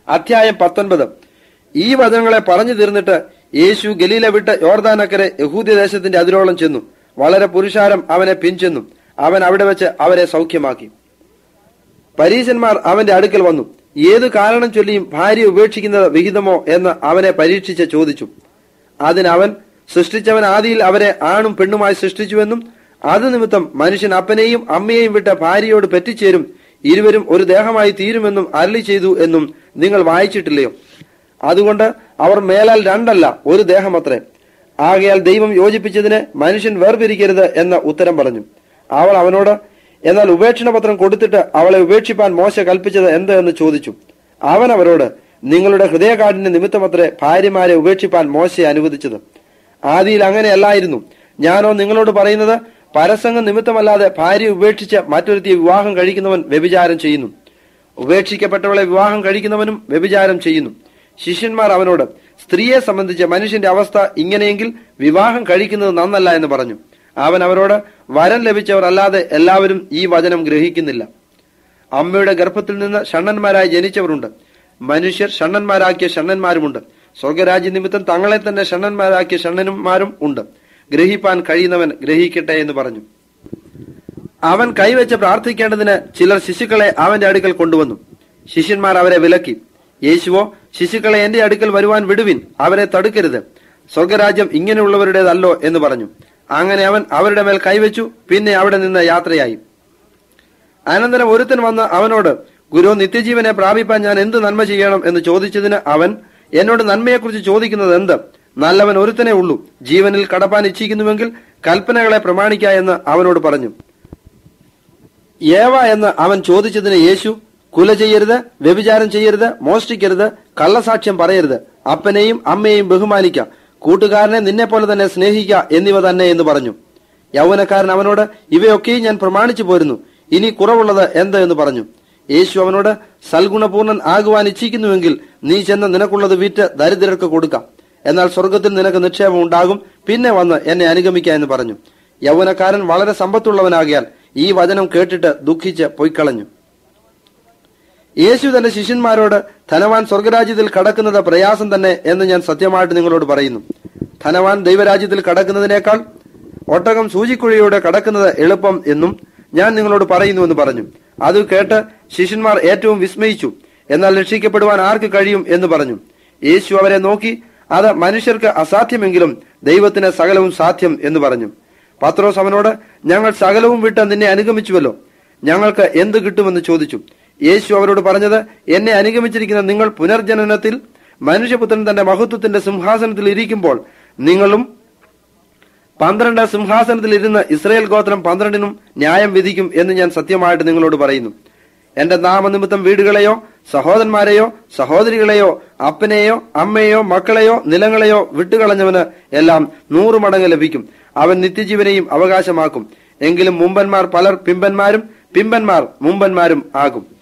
അധ്യായം പത്തൊൻപത് ഈ വചനങ്ങളെ പറഞ്ഞു തീർന്നിട്ട് യേശു ഗലീല വിട്ട് യോർദാനക്കരെ യഹൂദ്യ ദേശത്തിന്റെ അതിരോളം ചെന്നു വളരെ പുരുഷാരം അവനെ പിൻചെന്നു അവൻ അവിടെ വെച്ച് അവരെ സൗഖ്യമാക്കി പരീശന്മാർ അവന്റെ അടുക്കൽ വന്നു ഏതു കാരണം ചൊല്ലിയും ഭാര്യ ഉപേക്ഷിക്കുന്നത് വിഹിതമോ എന്ന് അവനെ പരീക്ഷിച്ച് ചോദിച്ചു അതിനവൻ സൃഷ്ടിച്ചവൻ ആദിയിൽ അവരെ ആണും പെണ്ണുമായി സൃഷ്ടിച്ചുവെന്നും അത് നിമിത്തം മനുഷ്യൻ അപ്പനെയും അമ്മയെയും വിട്ട് ഭാര്യയോട് പറ്റിച്ചേരും ഇരുവരും ഒരു ദേഹമായി തീരുമെന്നും അരളി ചെയ്തു എന്നും നിങ്ങൾ വായിച്ചിട്ടില്ലയോ അതുകൊണ്ട് അവർ മേലാൽ രണ്ടല്ല ഒരു ദേഹമത്രേ ആകയാൽ ദൈവം യോജിപ്പിച്ചതിന് മനുഷ്യൻ വേർപിരിക്കരുത് എന്ന് ഉത്തരം പറഞ്ഞു അവൾ അവനോട് എന്നാൽ ഉപേക്ഷണ പത്രം കൊടുത്തിട്ട് അവളെ ഉപേക്ഷിപ്പാൻ മോശ കൽപ്പിച്ചത് എന്ത് എന്ന് ചോദിച്ചു അവൻ അവരോട് നിങ്ങളുടെ ഹൃദയകാഠിന്യ നിമിത്തമത്രേ ഭാര്യമാരെ ഉപേക്ഷിപ്പാൻ മോശയെ അനുവദിച്ചത് ആദിയിൽ അങ്ങനെയല്ലായിരുന്നു ഞാനോ നിങ്ങളോട് പറയുന്നത് പരസംഗം നിമിത്തമല്ലാതെ ഭാര്യ ഉപേക്ഷിച്ച് മറ്റൊരുത്തിയെ വിവാഹം കഴിക്കുന്നവൻ വ്യഭിചാരം ചെയ്യുന്നു ഉപേക്ഷിക്കപ്പെട്ടവളെ വിവാഹം കഴിക്കുന്നവനും വ്യഭിചാരം ചെയ്യുന്നു ശിഷ്യന്മാർ അവനോട് സ്ത്രീയെ സംബന്ധിച്ച് മനുഷ്യന്റെ അവസ്ഥ ഇങ്ങനെയെങ്കിൽ വിവാഹം കഴിക്കുന്നത് നന്നല്ല എന്ന് പറഞ്ഞു അവൻ അവരോട് വരം ലഭിച്ചവർ അല്ലാതെ എല്ലാവരും ഈ വചനം ഗ്രഹിക്കുന്നില്ല അമ്മയുടെ ഗർഭത്തിൽ നിന്ന് ഷണ്ണന്മാരായി ജനിച്ചവരുണ്ട് മനുഷ്യർ ഷണ്ണന്മാരാക്കിയ ഷണ്ണന്മാരുമുണ്ട് സ്വർഗരാജ്യ നിമിത്തം തങ്ങളെ തന്നെ ഷണ്ണന്മാരാക്കിയ ഷണ്ണന്മാരും ഉണ്ട് ഗ്രഹിപ്പാൻ കഴിയുന്നവൻ ഗ്രഹിക്കട്ടെ എന്ന് പറഞ്ഞു അവൻ കൈവച്ച് പ്രാർത്ഥിക്കേണ്ടതിന് ചിലർ ശിശുക്കളെ അവന്റെ അടുക്കൽ കൊണ്ടുവന്നു ശിഷ്യന്മാർ അവരെ വിലക്കി യേശുവോ ശിശുക്കളെ എന്റെ അടുക്കൽ വരുവാൻ വിടുവിൻ അവരെ തടുക്കരുത് സ്വർഗരാജ്യം ഇങ്ങനെയുള്ളവരുടേതല്ലോ എന്ന് പറഞ്ഞു അങ്ങനെ അവൻ അവരുടെ മേൽ കൈവച്ചു പിന്നെ അവിടെ നിന്ന് യാത്രയായി അനന്തരം ഒരുത്തൻ വന്ന് അവനോട് ഗുരു നിത്യജീവനെ പ്രാപിപ്പാൻ ഞാൻ എന്ത് നന്മ ചെയ്യണം എന്ന് ചോദിച്ചതിന് അവൻ എന്നോട് നന്മയെക്കുറിച്ച് ചോദിക്കുന്നത് എന്ത് നല്ലവൻ ഒരുത്തനേ ഉള്ളൂ ജീവനിൽ കടപ്പാൻ ഇച്ഛിക്കുന്നുവെങ്കിൽ കൽപ്പനകളെ പ്രമാണിക്ക എന്ന് അവനോട് പറഞ്ഞു ഏവ എന്ന് അവൻ ചോദിച്ചതിന് യേശു കുല ചെയ്യരുത് വ്യഭിചാരം ചെയ്യരുത് മോഷ്ടിക്കരുത് കള്ളസാക്ഷ്യം പറയരുത് അപ്പനെയും അമ്മയെയും ബഹുമാനിക്ക കൂട്ടുകാരനെ നിന്നെ പോലെ തന്നെ സ്നേഹിക്ക എന്നിവ തന്നെ എന്ന് പറഞ്ഞു യൗവനക്കാരൻ അവനോട് ഇവയൊക്കെയും ഞാൻ പ്രമാണിച്ചു പോരുന്നു ഇനി കുറവുള്ളത് എന്ത് എന്ന് പറഞ്ഞു യേശു അവനോട് സൽഗുണപൂർണൻ ആകുവാൻ ഇച്ഛിക്കുന്നുവെങ്കിൽ നീ ചെന്ന് നിനക്കുള്ളത് വിറ്റ് ദരിദ്രർക്ക് കൊടുക്കാം എന്നാൽ സ്വർഗത്തിൽ നിനക്ക് നിക്ഷേപം ഉണ്ടാകും പിന്നെ വന്ന് എന്നെ അനുഗമിക്ക എന്ന് പറഞ്ഞു യൗവനക്കാരൻ വളരെ സമ്പത്തുള്ളവനാകിയാൽ ഈ വചനം കേട്ടിട്ട് ദുഃഖിച്ച് പൊയ്ക്കളഞ്ഞു യേശു തന്റെ ശിഷ്യന്മാരോട് ധനവാൻ സ്വർഗരാജ്യത്തിൽ കടക്കുന്നത് പ്രയാസം തന്നെ എന്ന് ഞാൻ സത്യമായിട്ട് നിങ്ങളോട് പറയുന്നു ധനവാൻ ദൈവരാജ്യത്തിൽ കടക്കുന്നതിനേക്കാൾ ഒട്ടകം സൂചിക്കുഴിയോടെ കടക്കുന്നത് എളുപ്പം എന്നും ഞാൻ നിങ്ങളോട് പറയുന്നു എന്ന് പറഞ്ഞു അത് കേട്ട് ശിഷ്യന്മാർ ഏറ്റവും വിസ്മയിച്ചു എന്നാൽ രക്ഷിക്കപ്പെടുവാൻ ആർക്ക് കഴിയും എന്ന് പറഞ്ഞു യേശു അവരെ നോക്കി അത് മനുഷ്യർക്ക് അസാധ്യമെങ്കിലും ദൈവത്തിന് സകലവും സാധ്യം എന്ന് പറഞ്ഞു പത്രോസ് അവനോട് ഞങ്ങൾ സകലവും വിട്ട് നിന്നെ അനുഗമിച്ചുവല്ലോ ഞങ്ങൾക്ക് എന്ത് കിട്ടുമെന്ന് ചോദിച്ചു യേശു അവരോട് പറഞ്ഞത് എന്നെ അനുഗമിച്ചിരിക്കുന്ന നിങ്ങൾ പുനർജനനത്തിൽ മനുഷ്യപുത്രൻ തന്റെ മഹത്വത്തിന്റെ സിംഹാസനത്തിൽ ഇരിക്കുമ്പോൾ നിങ്ങളും പന്ത്രണ്ട് സിംഹാസനത്തിൽ ഇരുന്ന് ഇസ്രയേൽ ഗോത്രം പന്ത്രണ്ടിനും ന്യായം വിധിക്കും എന്ന് ഞാൻ സത്യമായിട്ട് നിങ്ങളോട് പറയുന്നു എന്റെ നാമനിമിത്തം വീടുകളെയോ സഹോദരന്മാരെയോ സഹോദരികളെയോ അപ്പനെയോ അമ്മയെയോ മക്കളെയോ നിലങ്ങളെയോ വിട്ടുകളഞ്ഞവന് എല്ലാം നൂറ് മടങ്ങ് ലഭിക്കും അവൻ നിത്യജീവനെയും അവകാശമാക്കും എങ്കിലും മുമ്പന്മാർ പലർ പിമ്പന്മാരും പിമ്പന്മാർ മുമ്പന്മാരും ആകും